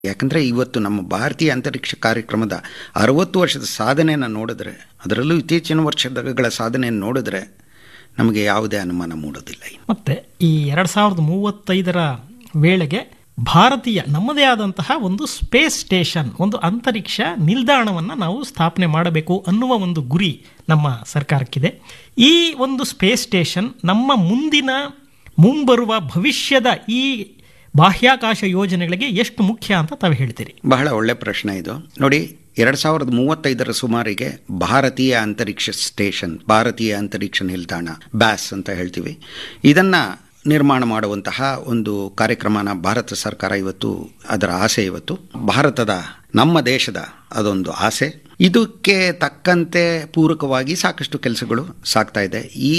ಯಾಕಂದರೆ ಇವತ್ತು ನಮ್ಮ ಭಾರತೀಯ ಅಂತರಿಕ್ಷ ಕಾರ್ಯಕ್ರಮದ ಅರವತ್ತು ವರ್ಷದ ಸಾಧನೆಯನ್ನು ನೋಡಿದ್ರೆ ಅದರಲ್ಲೂ ಇತ್ತೀಚಿನ ವರ್ಷಗಳ ಸಾಧನೆಯನ್ನು ನೋಡಿದ್ರೆ ನಮಗೆ ಯಾವುದೇ ಅನುಮಾನ ಮೂಡೋದಿಲ್ಲ ಮತ್ತೆ ಈ ಎರಡ್ ಸಾವಿರದ ಮೂವತ್ತೈದರ ವೇಳೆಗೆ ಭಾರತೀಯ ನಮ್ಮದೇ ಆದಂತಹ ಒಂದು ಸ್ಪೇಸ್ ಸ್ಟೇಷನ್ ಒಂದು ಅಂತರಿಕ್ಷ ನಿಲ್ದಾಣವನ್ನು ನಾವು ಸ್ಥಾಪನೆ ಮಾಡಬೇಕು ಅನ್ನುವ ಒಂದು ಗುರಿ ನಮ್ಮ ಸರ್ಕಾರಕ್ಕಿದೆ ಈ ಒಂದು ಸ್ಪೇಸ್ ಸ್ಟೇಷನ್ ನಮ್ಮ ಮುಂದಿನ ಮುಂಬರುವ ಭವಿಷ್ಯದ ಈ ಬಾಹ್ಯಾಕಾಶ ಯೋಜನೆಗಳಿಗೆ ಎಷ್ಟು ಮುಖ್ಯ ಅಂತ ತಾವು ಹೇಳ್ತೀರಿ ಬಹಳ ಒಳ್ಳೆ ಪ್ರಶ್ನೆ ಇದು ನೋಡಿ ಎರಡು ಸಾವಿರದ ಮೂವತ್ತೈದರ ಸುಮಾರಿಗೆ ಭಾರತೀಯ ಅಂತರಿಕ್ಷ ಸ್ಟೇಷನ್ ಭಾರತೀಯ ಅಂತರಿಕ್ಷ ನಿಲ್ದಾಣ ಬ್ಯಾಸ್ ಅಂತ ಹೇಳ್ತೀವಿ ಇದನ್ನು ನಿರ್ಮಾಣ ಮಾಡುವಂತಹ ಒಂದು ಕಾರ್ಯಕ್ರಮನ ಭಾರತ ಸರ್ಕಾರ ಇವತ್ತು ಅದರ ಆಸೆ ಇವತ್ತು ಭಾರತದ ನಮ್ಮ ದೇಶದ ಅದೊಂದು ಆಸೆ ಇದಕ್ಕೆ ತಕ್ಕಂತೆ ಪೂರಕವಾಗಿ ಸಾಕಷ್ಟು ಕೆಲಸಗಳು ಸಾಗ್ತಾ ಇದೆ ಈ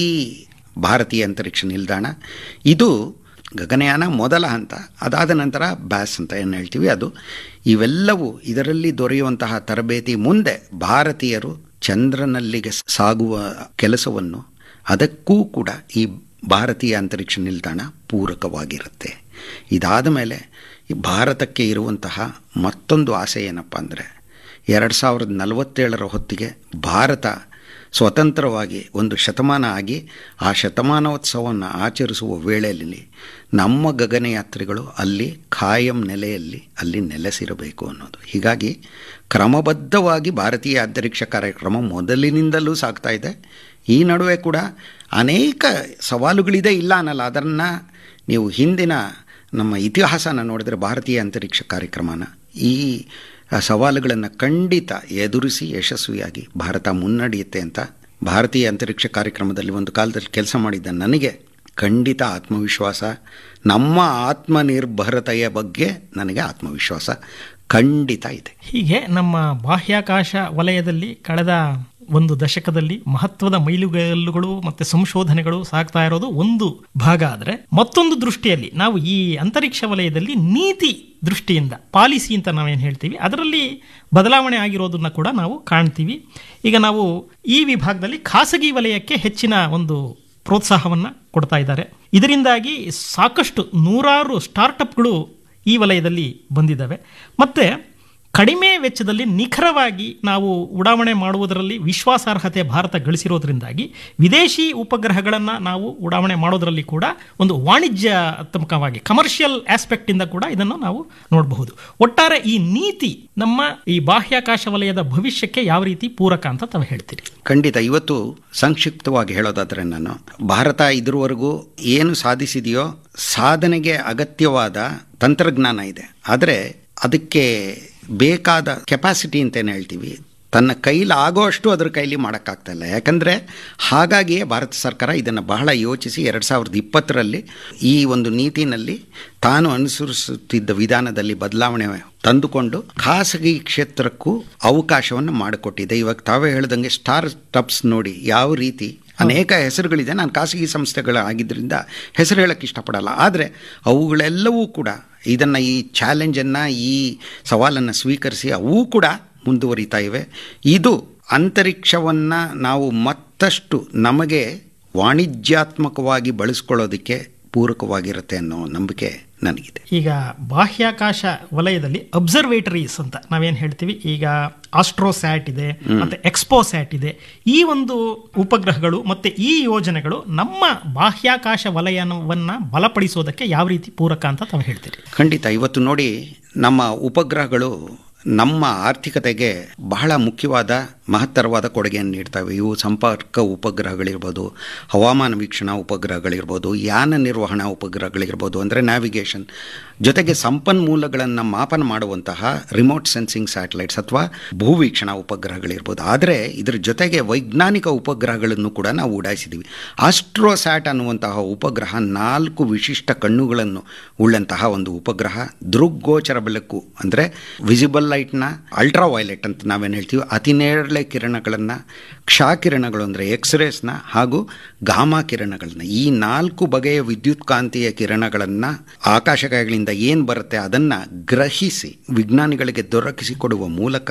ಭಾರತೀಯ ಅಂತರಿಕ್ಷ ನಿಲ್ದಾಣ ಇದು ಗಗನಯಾನ ಮೊದಲ ಹಂತ ಅದಾದ ನಂತರ ಬ್ಯಾಸ್ ಅಂತ ಏನು ಹೇಳ್ತೀವಿ ಅದು ಇವೆಲ್ಲವೂ ಇದರಲ್ಲಿ ದೊರೆಯುವಂತಹ ತರಬೇತಿ ಮುಂದೆ ಭಾರತೀಯರು ಚಂದ್ರನಲ್ಲಿಗೆ ಸಾಗುವ ಕೆಲಸವನ್ನು ಅದಕ್ಕೂ ಕೂಡ ಈ ಭಾರತೀಯ ಅಂತರಿಕ್ಷ ನಿಲ್ದಾಣ ಪೂರಕವಾಗಿರುತ್ತೆ ಇದಾದ ಮೇಲೆ ಈ ಭಾರತಕ್ಕೆ ಇರುವಂತಹ ಮತ್ತೊಂದು ಆಸೆ ಏನಪ್ಪ ಅಂದರೆ ಎರಡು ಸಾವಿರದ ನಲವತ್ತೇಳರ ಹೊತ್ತಿಗೆ ಭಾರತ ಸ್ವತಂತ್ರವಾಗಿ ಒಂದು ಶತಮಾನ ಆಗಿ ಆ ಶತಮಾನೋತ್ಸವವನ್ನು ಆಚರಿಸುವ ವೇಳೆಯಲ್ಲಿ ನಮ್ಮ ಗಗನಯಾತ್ರಿಗಳು ಅಲ್ಲಿ ಖಾಯಂ ನೆಲೆಯಲ್ಲಿ ಅಲ್ಲಿ ನೆಲೆಸಿರಬೇಕು ಅನ್ನೋದು ಹೀಗಾಗಿ ಕ್ರಮಬದ್ಧವಾಗಿ ಭಾರತೀಯ ಅಂತರಿಕ್ಷ ಕಾರ್ಯಕ್ರಮ ಮೊದಲಿನಿಂದಲೂ ಸಾಗ್ತಾ ಇದೆ ಈ ನಡುವೆ ಕೂಡ ಅನೇಕ ಸವಾಲುಗಳಿದೆ ಇಲ್ಲ ಅನ್ನಲ್ಲ ಅದನ್ನು ನೀವು ಹಿಂದಿನ ನಮ್ಮ ಇತಿಹಾಸನ ನೋಡಿದರೆ ಭಾರತೀಯ ಅಂತರಿಕ್ಷ ಕಾರ್ಯಕ್ರಮನ ಈ ಸವಾಲುಗಳನ್ನು ಖಂಡಿತ ಎದುರಿಸಿ ಯಶಸ್ವಿಯಾಗಿ ಭಾರತ ಮುನ್ನಡೆಯುತ್ತೆ ಅಂತ ಭಾರತೀಯ ಅಂತರಿಕ್ಷ ಕಾರ್ಯಕ್ರಮದಲ್ಲಿ ಒಂದು ಕಾಲದಲ್ಲಿ ಕೆಲಸ ಮಾಡಿದ್ದ ನನಗೆ ಖಂಡಿತ ಆತ್ಮವಿಶ್ವಾಸ ನಮ್ಮ ಆತ್ಮನಿರ್ಭರತೆಯ ಬಗ್ಗೆ ನನಗೆ ಆತ್ಮವಿಶ್ವಾಸ ಖಂಡಿತ ಇದೆ ಹೀಗೆ ನಮ್ಮ ಬಾಹ್ಯಾಕಾಶ ವಲಯದಲ್ಲಿ ಕಳೆದ ಒಂದು ದಶಕದಲ್ಲಿ ಮಹತ್ವದ ಮೈಲುಗಲ್ಲುಗಳು ಮತ್ತೆ ಸಂಶೋಧನೆಗಳು ಸಾಗ್ತಾ ಇರೋದು ಒಂದು ಭಾಗ ಆದರೆ ಮತ್ತೊಂದು ದೃಷ್ಟಿಯಲ್ಲಿ ನಾವು ಈ ಅಂತರಿಕ್ಷ ವಲಯದಲ್ಲಿ ನೀತಿ ದೃಷ್ಟಿಯಿಂದ ಪಾಲಿಸಿ ಅಂತ ನಾವೇನು ಹೇಳ್ತೀವಿ ಅದರಲ್ಲಿ ಬದಲಾವಣೆ ಆಗಿರೋದನ್ನ ಕೂಡ ನಾವು ಕಾಣ್ತೀವಿ ಈಗ ನಾವು ಈ ವಿಭಾಗದಲ್ಲಿ ಖಾಸಗಿ ವಲಯಕ್ಕೆ ಹೆಚ್ಚಿನ ಒಂದು ಪ್ರೋತ್ಸಾಹವನ್ನು ಕೊಡ್ತಾ ಇದ್ದಾರೆ ಇದರಿಂದಾಗಿ ಸಾಕಷ್ಟು ನೂರಾರು ಸ್ಟಾರ್ಟಪ್ಗಳು ಈ ವಲಯದಲ್ಲಿ ಬಂದಿದ್ದಾವೆ ಮತ್ತು ಕಡಿಮೆ ವೆಚ್ಚದಲ್ಲಿ ನಿಖರವಾಗಿ ನಾವು ಉಡಾವಣೆ ಮಾಡುವುದರಲ್ಲಿ ವಿಶ್ವಾಸಾರ್ಹತೆ ಭಾರತ ಗಳಿಸಿರೋದ್ರಿಂದಾಗಿ ವಿದೇಶಿ ಉಪಗ್ರಹಗಳನ್ನು ನಾವು ಉಡಾವಣೆ ಮಾಡೋದರಲ್ಲಿ ಕೂಡ ಒಂದು ವಾಣಿಜ್ಯಾತ್ಮಕವಾಗಿ ಕಮರ್ಷಿಯಲ್ ಆಸ್ಪೆಕ್ಟಿಂದ ಕೂಡ ಇದನ್ನು ನಾವು ನೋಡಬಹುದು ಒಟ್ಟಾರೆ ಈ ನೀತಿ ನಮ್ಮ ಈ ಬಾಹ್ಯಾಕಾಶ ವಲಯದ ಭವಿಷ್ಯಕ್ಕೆ ಯಾವ ರೀತಿ ಪೂರಕ ಅಂತ ತಾವು ಹೇಳ್ತೀರಿ ಖಂಡಿತ ಇವತ್ತು ಸಂಕ್ಷಿಪ್ತವಾಗಿ ಹೇಳೋದಾದರೆ ನಾನು ಭಾರತ ಇದುವರೆಗೂ ಏನು ಸಾಧಿಸಿದೆಯೋ ಸಾಧನೆಗೆ ಅಗತ್ಯವಾದ ತಂತ್ರಜ್ಞಾನ ಇದೆ ಆದರೆ ಅದಕ್ಕೆ ಬೇಕಾದ ಕೆಪಾಸಿಟಿ ಅಂತೇನು ಹೇಳ್ತೀವಿ ತನ್ನ ಕೈಲಿ ಆಗೋಷ್ಟು ಅದರ ಕೈಲಿ ಮಾಡೋಕ್ಕಾಗ್ತಾ ಇಲ್ಲ ಯಾಕಂದರೆ ಹಾಗಾಗಿಯೇ ಭಾರತ ಸರ್ಕಾರ ಇದನ್ನು ಬಹಳ ಯೋಚಿಸಿ ಎರಡು ಸಾವಿರದ ಇಪ್ಪತ್ತರಲ್ಲಿ ಈ ಒಂದು ನೀತಿನಲ್ಲಿ ತಾನು ಅನುಸರಿಸುತ್ತಿದ್ದ ವಿಧಾನದಲ್ಲಿ ಬದಲಾವಣೆ ತಂದುಕೊಂಡು ಖಾಸಗಿ ಕ್ಷೇತ್ರಕ್ಕೂ ಅವಕಾಶವನ್ನು ಮಾಡಿಕೊಟ್ಟಿದೆ ಇವಾಗ ತಾವೇ ಹೇಳ್ದಂಗೆ ಸ್ಟಾರ್ಟಪ್ಸ್ ನೋಡಿ ಯಾವ ರೀತಿ ಅನೇಕ ಹೆಸರುಗಳಿದೆ ನಾನು ಖಾಸಗಿ ಸಂಸ್ಥೆಗಳ ಆಗಿದ್ದರಿಂದ ಹೆಸರು ಹೇಳೋಕ್ಕೆ ಇಷ್ಟಪಡಲ್ಲ ಆದರೆ ಅವುಗಳೆಲ್ಲವೂ ಕೂಡ ಇದನ್ನು ಈ ಚಾಲೆಂಜನ್ನು ಈ ಸವಾಲನ್ನು ಸ್ವೀಕರಿಸಿ ಅವು ಕೂಡ ಮುಂದುವರಿತಾ ಇವೆ ಇದು ಅಂತರಿಕ್ಷವನ್ನು ನಾವು ಮತ್ತಷ್ಟು ನಮಗೆ ವಾಣಿಜ್ಯಾತ್ಮಕವಾಗಿ ಬಳಸ್ಕೊಳ್ಳೋದಕ್ಕೆ ಪೂರಕವಾಗಿರುತ್ತೆ ಅನ್ನೋ ನಂಬಿಕೆ ನನಗಿದೆ ಈಗ ಬಾಹ್ಯಾಕಾಶ ವಲಯದಲ್ಲಿ ಅಬ್ಸರ್ವೇಟರೀಸ್ ಅಂತ ನಾವೇನು ಹೇಳ್ತೀವಿ ಈಗ ಆಸ್ಟ್ರೋಸ್ಯಾಟ್ ಇದೆ ಮತ್ತೆ ಎಕ್ಸ್ಪೋಸ್ಯಾಟ್ ಇದೆ ಈ ಒಂದು ಉಪಗ್ರಹಗಳು ಮತ್ತೆ ಈ ಯೋಜನೆಗಳು ನಮ್ಮ ಬಾಹ್ಯಾಕಾಶ ವಲಯವನ್ನ ಬಲಪಡಿಸೋದಕ್ಕೆ ಯಾವ ರೀತಿ ಪೂರಕ ಅಂತ ತಾವು ಹೇಳ್ತೀರಿ ಖಂಡಿತ ಇವತ್ತು ನೋಡಿ ನಮ್ಮ ಉಪಗ್ರಹಗಳು ನಮ್ಮ ಆರ್ಥಿಕತೆಗೆ ಬಹಳ ಮುಖ್ಯವಾದ ಮಹತ್ತರವಾದ ಕೊಡುಗೆಯನ್ನು ನೀಡ್ತವೆ ಇವು ಸಂಪರ್ಕ ಉಪಗ್ರಹಗಳಿರ್ಬೋದು ಹವಾಮಾನ ವೀಕ್ಷಣಾ ಉಪಗ್ರಹಗಳಿರ್ಬೋದು ಯಾನ ನಿರ್ವಹಣಾ ಉಪಗ್ರಹಗಳಿರ್ಬೋದು ಅಂದರೆ ನ್ಯಾವಿಗೇಷನ್ ಜೊತೆಗೆ ಸಂಪನ್ಮೂಲಗಳನ್ನು ಮಾಪನ ಮಾಡುವಂತಹ ರಿಮೋಟ್ ಸೆನ್ಸಿಂಗ್ ಸ್ಯಾಟಲೈಟ್ಸ್ ಅಥವಾ ಭೂವೀಕ್ಷಣಾ ಉಪಗ್ರಹಗಳಿರ್ಬೋದು ಆದರೆ ಇದರ ಜೊತೆಗೆ ವೈಜ್ಞಾನಿಕ ಉಪಗ್ರಹಗಳನ್ನು ಕೂಡ ನಾವು ಉಡಾಯಿಸಿದ್ದೀವಿ ಆಸ್ಟ್ರೋಸ್ಯಾಟ್ ಅನ್ನುವಂತಹ ಉಪಗ್ರಹ ನಾಲ್ಕು ವಿಶಿಷ್ಟ ಕಣ್ಣುಗಳನ್ನು ಉಳ್ಳಂತಹ ಒಂದು ಉಪಗ್ರಹ ದೃಗ್ಗೋಚರ ಬೆಳಕು ಅಂದರೆ ವಿಸಿಬಲ್ ಲೈಟ್ನ ಅಲ್ಟ್ರಾ ವೈಲೆಟ್ ಅಂತ ನಾವೇನು ಹೇಳ್ತೀವಿ ಅತಿ ನೇರಳೆ ಕಿರಣಗಳನ್ನು ಕ್ಷಾಕಿರಣಗಳು ಅಂದರೆ ಎಕ್ಸ್ರೇಸ್ನ ಹಾಗೂ ಗಾಮಾ ಕಿರಣಗಳನ್ನ ಈ ನಾಲ್ಕು ಬಗೆಯ ವಿದ್ಯುತ್ ಕಾಂತೀಯ ಕಿರಣಗಳನ್ನು ಆಕಾಶಕಾಯಗಳಿಂದ ಏನು ಬರುತ್ತೆ ಅದನ್ನು ಗ್ರಹಿಸಿ ವಿಜ್ಞಾನಿಗಳಿಗೆ ದೊರಕಿಸಿಕೊಡುವ ಮೂಲಕ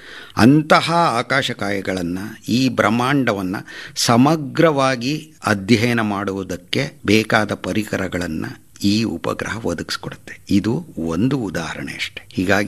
ಅಂತಹ ಆಕಾಶಕಾಯಗಳನ್ನು ಈ ಬ್ರಹ್ಮಾಂಡವನ್ನು ಸಮಗ್ರವಾಗಿ ಅಧ್ಯಯನ ಮಾಡುವುದಕ್ಕೆ ಬೇಕಾದ ಪರಿಕರಗಳನ್ನು ಈ ಉಪಗ್ರಹ ಒದಗಿಸ್ಕೊಡುತ್ತೆ ಇದು ಒಂದು ಉದಾಹರಣೆ ಅಷ್ಟೆ ಹೀಗಾಗಿ